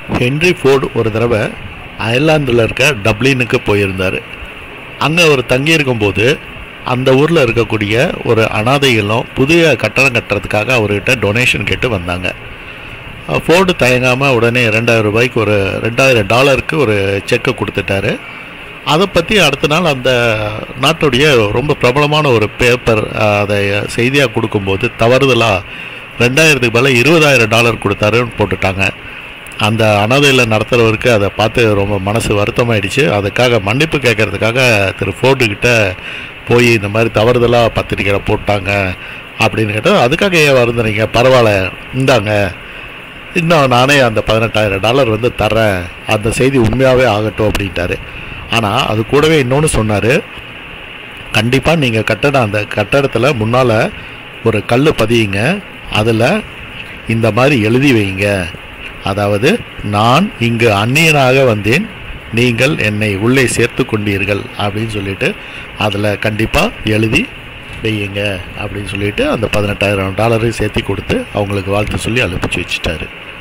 Henry Ford ஒரு தடவை அயர்லாந்தில் இருக்க டப்ளினுக்கு போயிருந்தார் அங்கே அவர் தங்கியிருக்கும்போது அந்த ஊரில் இருக்கக்கூடிய ஒரு அனாதைகளும் புதிய கட்டடம் கட்டுறதுக்காக அவர்கிட்ட டொனேஷன் கேட்டு வந்தாங்க அஹ் ஃபோர்டு தயங்காமல் உடனே ரெண்டாயிரம் ரூபாய்க்கு ஒரு ரெண்டாயிரம் டாலருக்கு ஒரு செக்கை கொடுத்துட்டாரு அதை பற்றி அடுத்த நாள் அந்த நாட்டுடைய ரொம்ப பிரபலமான ஒரு பேப்பர் அதை செய்தியாக கொடுக்கும்போது தவறுதலாக ரெண்டாயிரத்துக்கு பதிலாக இருபதாயிரம் டாலர் கொடுத்தாருன்னு போட்டுட்டாங்க அந்த அனாதையில் நடத்துகிறவருக்கு அதை பார்த்து ரொம்ப மனசு வருத்தமாயிடுச்சு அதுக்காக மன்னிப்பு கேட்கறதுக்காக திரு ஃபோர்டுக்கிட்ட போய் இந்த மாதிரி தவறுதலாக பத்திரிக்கையில் போட்டாங்க அப்படின்னு கேட்டால் அதுக்காக ஏன் வருந்துறீங்க பரவாயில்ல இந்தாங்க இன்னும் நானே அந்த பதினெட்டாயிரம் டாலர் வந்து தரேன் அந்த செய்தி உண்மையாகவே ஆகட்டும் அப்படின்ட்டாரு ஆனால் அது கூடவே இன்னொன்று சொன்னார் கண்டிப்பாக நீங்கள் கட்டட அந்த கட்டடத்தில் முன்னால் ஒரு கல் பதியுங்க அதில் இந்த மாதிரி எழுதி வைங்க அதாவது நான் இங்கு அந்நியனாக வந்தேன் நீங்கள் என்னை உள்ளே சேர்த்து கொண்டீர்கள் அப்படின்னு சொல்லிட்டு அதில் கண்டிப்பாக எழுதி வையுங்க அப்படின்னு சொல்லிட்டு அந்த பதினெட்டாயிரம் டாலரையும் சேர்த்து கொடுத்து அவங்களுக்கு வாழ்த்து சொல்லி அனுப்பிச்சு வச்சுட்டாரு